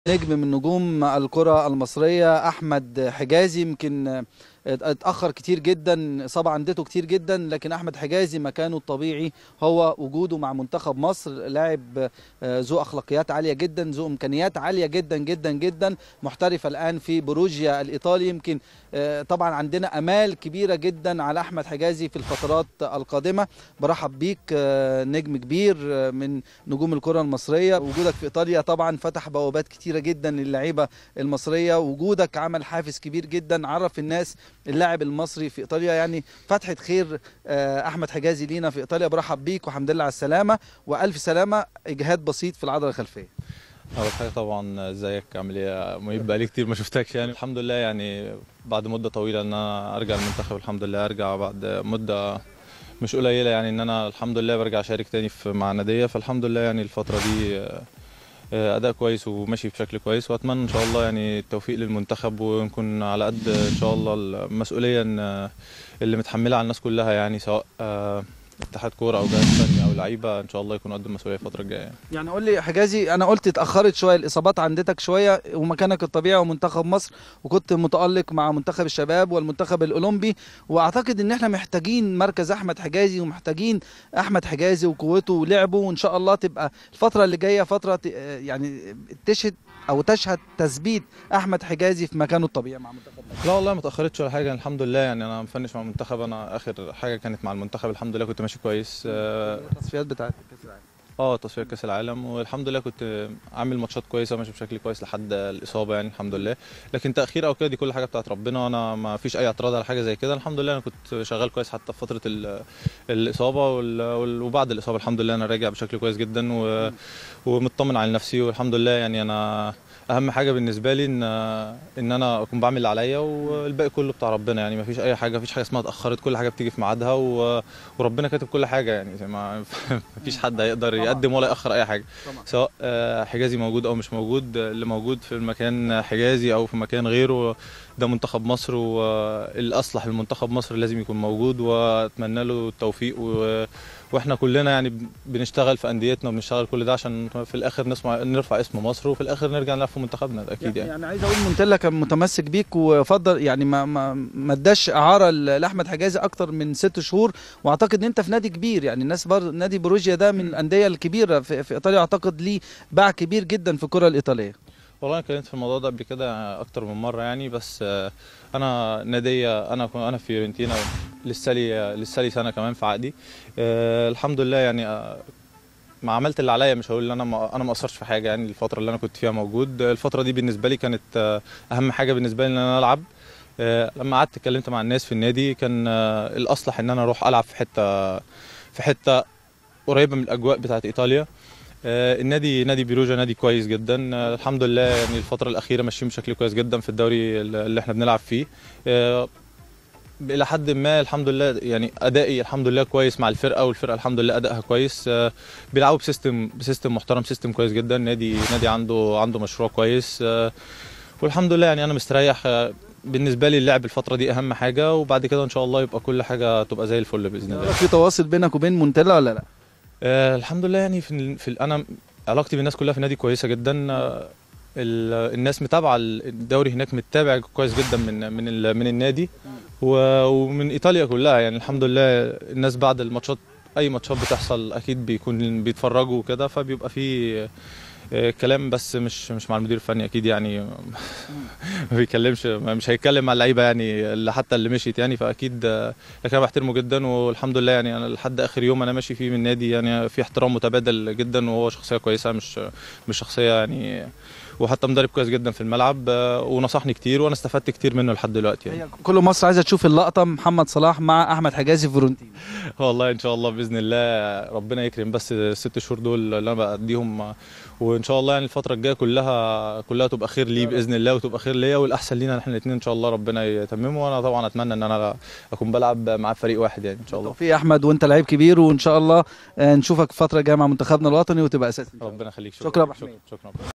نجم من نجوم الكرة المصرية أحمد حجازي يمكن اتأخر كتير جدا إصابة عندته كتير جدا لكن أحمد حجازي مكانه الطبيعي هو وجوده مع منتخب مصر لاعب ذو أخلاقيات عالية جدا ذو إمكانيات عالية جدا جدا جدا محترف الآن في بروجيا الإيطالي يمكن طبعا عندنا أمال كبيرة جدا على أحمد حجازي في الفترات القادمة برحب بيك نجم كبير من نجوم الكرة المصرية وجودك في إيطاليا طبعا فتح بوابات كتيرة جدا للعيبة المصرية وجودك عمل حافز كبير جدا عرف الناس اللاعب المصري في ايطاليا يعني فتحه خير احمد حجازي لينا في ايطاليا برحب بيك والحمد لله على السلامه والف سلامه اجهاد بسيط في العضله الخلفيه اول حاجه طبعا ازيك عامل ايه مهيب بقالي كتير ما شفتكش يعني الحمد لله يعني بعد مده طويله ان انا ارجع المنتخب الحمد لله ارجع بعد مده مش قليله يعني ان انا الحمد لله برجع اشارك تاني في مع ناديه فالحمد لله يعني الفتره دي اداء كويس وماشي بشكل كويس واتمنى ان شاء الله يعني التوفيق للمنتخب ونكون على قد ان شاء الله المسؤوليه اللي متحملها على الناس كلها يعني سواء اتحاد كوره او جهاز فني او لعيبه ان شاء الله يكونوا قد المسؤوليه الفتره الجايه يعني. يعني قول لي حجازي انا قلت اتاخرت شويه الاصابات عندك شويه ومكانك الطبيعي ومنتخب مصر وكنت متالق مع منتخب الشباب والمنتخب الاولمبي واعتقد ان احنا محتاجين مركز احمد حجازي ومحتاجين احمد حجازي وقوته ولعبه وان شاء الله تبقى الفتره اللي جايه فتره يعني تشهد او تشهد تثبيت احمد حجازي في مكانه الطبيعي مع منتخب مصر لا والله ما تاخرتش ولا حاجه الحمد لله يعني انا مفنش مع المنتخب انا اخر حاجه كانت مع المنتخب الحمد لله كنت ماشي كويس التصفيات بتاعت كاس العالم اه تصفيات كاس العالم والحمد لله كنت عامل ماتشات كويسه ماشي بشكل كويس لحد الاصابه يعني الحمد لله لكن تاخير او كده دي كل حاجه بتاعت ربنا وانا ما فيش اي اعتراض على حاجه زي كده الحمد لله انا كنت شغال كويس حتى في فتره الاصابه وبعد الاصابه الحمد لله انا راجع بشكل كويس جدا ومطمن على نفسي والحمد لله يعني انا اهم حاجه بالنسبه لي ان ان انا اكون بعمل اللي عليا والباقي كله بتاع ربنا يعني ما فيش اي حاجه ما فيش حاجه اسمها اتاخرت كل حاجه بتيجي في ميعادها وربنا كاتب كل حاجه يعني ما فيش حد هيقدر يقدم ولا ياخر اي حاجه طبعا. سواء حجازي موجود او مش موجود اللي موجود في المكان حجازي او في مكان غيره ده منتخب مصر والاصلح لمنتخب مصر لازم يكون موجود واتمنى له التوفيق و... واحنا كلنا يعني بنشتغل في انديتنا وبنشتغل كل ده عشان في الاخر نسمع نرفع اسم مصر وفي الاخر نرجع نلعب في منتخبنا ده اكيد يعني يعني عايز اقول مونتيلا كان متمسك بيك وفضل يعني ما ما ما اداش اعاره لاحمد حجازي اكتر من ست شهور واعتقد ان انت في نادي كبير يعني الناس بر نادي بروجيا ده من الانديه الكبيره في, في ايطاليا اعتقد ليه باع كبير جدا في الكره الايطاليه والله انا اتكلمت في الموضوع ده قبل كده اكتر من مره يعني بس انا ناديه انا انا في فيورنتينا لسه لي لسه لي سنه كمان في عقدي أه الحمد لله يعني ما عملت اللي عليا مش هقول ان انا ما انا ما قصرتش في حاجه يعني الفتره اللي انا كنت فيها موجود الفتره دي بالنسبه لي كانت اهم حاجه بالنسبه لي ان انا العب أه لما قعدت اتكلمت مع الناس في النادي كان الاصلح ان انا اروح العب في حته في حته قريبه من الاجواء بتاعت ايطاليا النادي نادي بيروجا نادي كويس جدا الحمد لله يعني الفتره الاخيره ماشيين بشكل كويس جدا في الدوري اللي احنا بنلعب فيه الى حد ما الحمد لله يعني ادائي الحمد لله كويس مع الفرقه والفرقه الحمد لله ادائها كويس بيلعبوا بسيستم بسيستم محترم سيستم كويس جدا نادي نادي عنده عنده مشروع كويس والحمد لله يعني انا مستريح بالنسبه لي اللعب الفتره دي اهم حاجه وبعد كده ان شاء الله يبقى كل حاجه تبقى زي الفل باذن الله في تواصل بينك وبين مونتيلا ولا لا آه الحمد لله يعني في, في انا علاقتي بالناس كلها في النادي كويسه جدا آه الناس متابعه الدوري هناك متابع كويس جدا من من من النادي ومن ايطاليا كلها يعني الحمد لله الناس بعد الماتشات اي ماتشات بتحصل اكيد بيكون بيتفرجوا وكده فبيبقى في كلام بس مش مش مع المدير الفني اكيد يعني ما بيتكلمش مش هيتكلم مع اللعيبه يعني حتى اللي مشيت يعني فاكيد لكن انا بحترمه جدا والحمد لله يعني انا لحد اخر يوم انا ماشي فيه من النادي يعني في احترام متبادل جدا وهو شخصيه كويسه مش مش شخصيه يعني وحتى مدرب كويس جدا في الملعب ونصحني كتير وانا استفدت كتير منه لحد دلوقتي يعني. كل مصر عايزه تشوف اللقطه محمد صلاح مع احمد حجازي في فورنتين والله ان شاء الله باذن الله ربنا يكرم بس الست شهور دول اللي انا باديهم وان شاء الله يعني الفتره الجايه كلها كلها تبقى خير لي باذن الله وتبقى خير ليا والاحسن لينا احنا الاثنين ان شاء الله ربنا يتممه وانا طبعا اتمنى ان انا اكون بلعب مع فريق واحد يعني ان شاء الله في احمد وانت لعيب كبير وان شاء الله نشوفك الفتره الجايه مع منتخبنا الوطني وتبقى اساسي ربنا يخليك شكرا, شكرا, شكرا, شكرا.